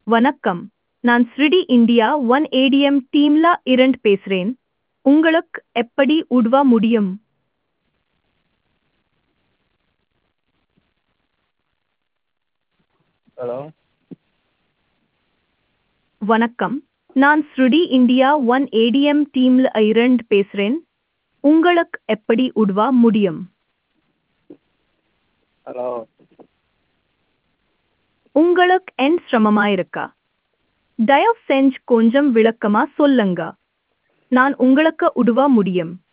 வணக்கம் நான் ஸ்ரிடி India one ATM டீம்ல இரண்டு பேசுறேன் உங்களுக்கு எப்படி உதவ முடியும் ஹலோ வணக்கம் நான் ஸ்ருடி இந்தியா ஒன் ஏடிஎம் டீம்ல இரண்டு பேசுறேன் உங்களுக்கு எப்படி உதவ முடியும் ஹலோ உங்களுக்கு என் சிரமமா இருக்கா தயவு செஞ்சு கொஞ்சம் விளக்கமா சொல்லுங்க நான் உங்களுக்கு உதவ முடியும்